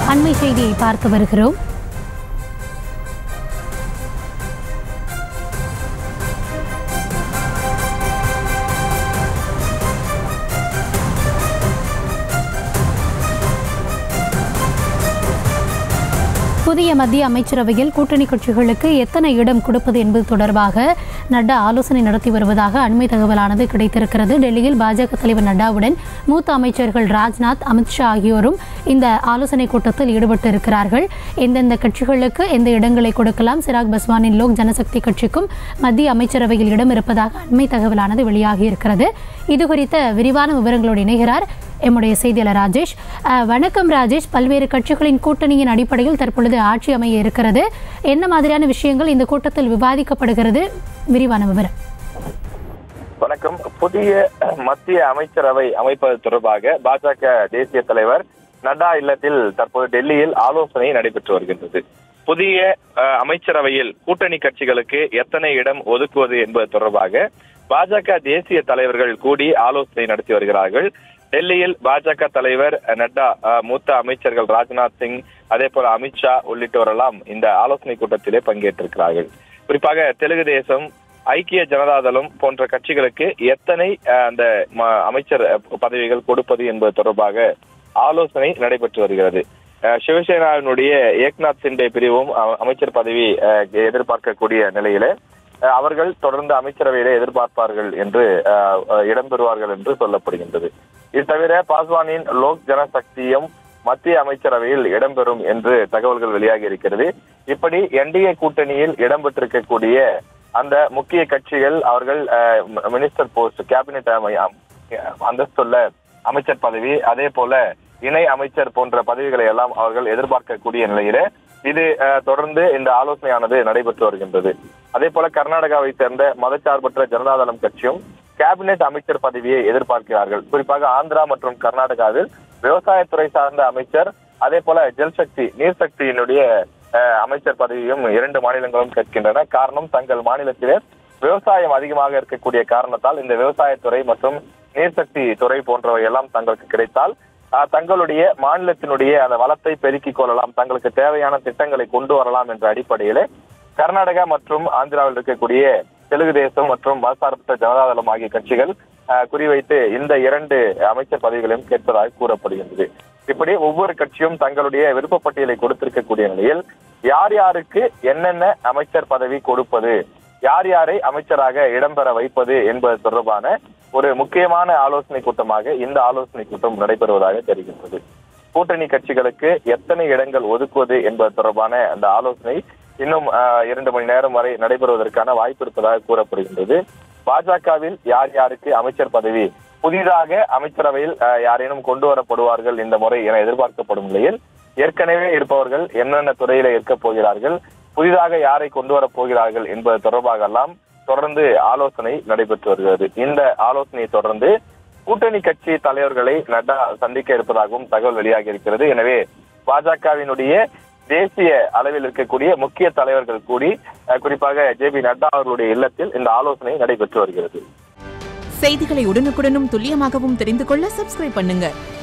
அண்மை செய்தியை பார்த்து வருகிறோம் புதிய மத்திய அமைச்சரவையில் கூட்டணி கட்சிகளுக்கு எத்தனை இடம் கொடுப்பது என்பது தொடர்பாக நட்டா ஆலோசனை நடத்தி வருவதாக அண்மை தகவலானது கிடைத்திருக்கிறது டெல்லியில் பாஜக தலைவர் நட்டாவுடன் மூத்த அமைச்சர்கள் ராஜ்நாத் அமித்ஷா ஆகியோரும் இந்த ஆலோசனை கூட்டத்தில் ஈடுபட்டு இருக்கிறார்கள் எந்தெந்த கட்சிகளுக்கு எந்த இடங்களை கொடுக்கலாம் சிராக் பஸ்வானின் லோக் ஜனசக்தி கட்சிக்கும் மத்திய அமைச்சரவையில் இடம் இருப்பதாக அண்மை தகவலானது வெளியாகி இருக்கிறது இது குறித்த விரிவான விவரங்களோடு இணைகிறார் எம்முடைய செய்தியாளர் ராஜேஷ் அஹ், வணக்கம் ராஜேஷ் பல்வேறு கட்சிகளின் கூட்டணியின் அடிப்படையில் தற்பொழுது ஆட்சி அமைய இருக்கிறது என்ன மாதிரியான விஷயங்கள் இந்த கூட்டத்தில் விவாதிக்கப்படுகிறது விரிவான விவரம் வணக்கம் புதிய மத்திய அமைச்சரவை அமைப்பது தொடர்பாக பாஜக தேசிய தலைவர் நட்டா இல்லத்தில் தற்போது டெல்லியில் ஆலோசனை நடைபெற்று வருகின்றது புதிய அஹ், அமைச்சரவையில் கூட்டணி கட்சிகளுக்கு எத்தனை இடம் ஒதுக்குவது என்பது தொடர்பாக பாஜக தேசிய தலைவர்கள் கூடி ஆலோசனை நடத்தி வருகிறார்கள் டெல்லியில் பாஜக தலைவர் நட்டா அஹ், மூத்த அமைச்சர்கள் ராஜ்நாத் சிங் அதே போல அமித்ஷா உள்ளிட்டோரெல்லாம் இந்த ஆலோசனை கூட்டத்திலே பங்கேற்றிருக்கிறார்கள் குறிப்பாக தெலுங்கு தேசம் ஐக்கிய ஜனதாதளம் போன்ற கட்சிகளுக்கு எத்தனை அஹ், அந்த ம- அமைச்சர் அஹ், பதவிகள் கொடுப்பது என்பது தொடர்பாக ஆலோசனை நடைபெற்று வருகிறது அஹ், சிவசேனாவினுடைய ஏக்நாத் சிண்டே பிரிவும் அ- அமைச்சர் பதவி அஹ், எதிர்பார்க்கக்கூடிய நிலையில அஹ், அவர்கள் தொடர்ந்து அமைச்சரவையிலே எதிர்பார்ப்பார்கள் என்று அஹ், அஹ், இடம்பெறுவார்கள் என்று சொல்லப்படுகின்றது இது தவிர பாஸ்வானின் லோக் ஜனசக்தியும் மத்திய அமைச்சரவையில் இடம்பெறும் என்று தகவல்கள் வெளியாகி இருக்கிறது இப்படி என்டிஏ கூட்டணியில் இடம்பெற்றிருக்கக்கூடிய அந்த முக்கிய கட்சிகள் அவர்கள் அஹ், மினிஸ்டர் போஸ்ட் கேபினெட் அமை- அம்- அந்தஸ்துள்ள அமைச்சர் பதவி அதே போல இணை அமைச்சர் போன்ற பதவிகளை எல்லாம் அவர்கள் எதிர்பார்க்கக்கூடிய நிலையில இது அஹ், தொடர்ந்து இந்த ஆலோசனையானது நடைபெற்று வருகின்றது அதே போல கர்நாடகாவை சேர்ந்த மதச்சார்பற்ற ஜனதாதளம் கட்சியும் கேபினெட் அமைச்சர் பதவியை எதிர்பார்க்கிறார்கள் குறிப்பாக ஆந்திரா மற்றும் கர்நாடகாவில் விவசாயத்துறை சார்ந்த அமைச்சர் அதே போல ஜல்சக்தி நீர்சக்தியினுடைய அஹ், அமைச்சர் பதவியும் இரண்டு மாநிலங்களும் கேட்கின்றன காரணம் தங்கள் மாநிலத்திலே விவசாயம் அதிகமாக இருக்கக்கூடிய காரணத்தால் இந்த விவசாயத்துறை மற்றும் நீர்சக்தி துறை போன்றவை எல்லாம் தங்களுக்கு கிடைத்தால் அஹ், தங்களுடைய மாநிலத்தினுடைய அந்த வளத்தை பெருக்கிக் கொள்ளலாம் தங்களுக்கு தேவையான திட்டங்களை கொண்டு வரலாம் என்ற அடிப்படையிலே கர்நாடகா மற்றும் ஆந்திராவில் இருக்கக்கூடிய தெலுங்கு தேசம் மற்றும் மதசார்பற்ற ஜனதாதளம் ஆகிய கட்சிகள் அஹ், குறிவைத்து இந்த இரண்டு அமைச்சர் பதவிகளையும் கேட்பதாக கூறப்படுகின்றது இப்படி ஒவ்வொரு கட்சியும் தங்களுடைய விருப்ப பட்டியலை கொடுத்திருக்கக்கூடிய நிலையில் யார் யாருக்கு என்னென்ன அமைச்சர் பதவி கொடுப்பது யார் யாரை அமைச்சராக இடம்பெற வைப்பது என்பது தொடர்பான ஒரு முக்கியமான ஆலோசனை கூட்டமாக இந்த ஆலோசனை கூட்டம் நடைபெறுவதாக தெரிகின்றது கூட்டணி கட்சிகளுக்கு எத்தனை இடங்கள் ஒதுக்குவது என்பது தொடர்பான அந்த ஆலோசனை இன்னும் ஆஹ், இரண்டு மணி நேரம் வரை நடைபெறுவதற்கான வாய்ப்பு இருப்பதாக கூறப்படுகின்றது பாஜகவில் யார் யாருக்கு அமைச்சர் பதவி புதிதாக அமைச்சரவையில் ஆஹ், யாரேனும் கொண்டு வரப்படுவார்கள் இந்த முறை என எதிர்பார்க்கப்படும் நிலையில் ஏற்கனவே இருப்பவர்கள் என்னென்ன துறையில இருக்க போகிறார்கள் புதிதாக யாரை கொண்டு வரப் போகிறார்கள் என்பது தொடர்பாக எல்லாம் தொடர்ந்து ஆலோசனை நடைபெற்று வருகிறது இந்த ஆலோசனையை தொடர்ந்து கூட்டணி கட்சி தலைவர்களை நட்டா சந்திக்க இருப்பதாகவும் தகவல் வெளியாகி இருக்கிறது எனவே பாஜகவினுடைய தேசிய அளவில் இருக்கக்கூடிய முக்கிய தலைவர்கள் கூடி அஹ், குறிப்பாக ஜே பி நட்டா அவர்களுடைய இல்லத்தில் இந்த ஆலோசனை நடைபெற்று வருகிறது செய்திகளை உடனுக்குடனும் துல்லியமாகவும் தெரிந்து கொள்ள சப்ஸ்கிரைப் பண்ணுங்க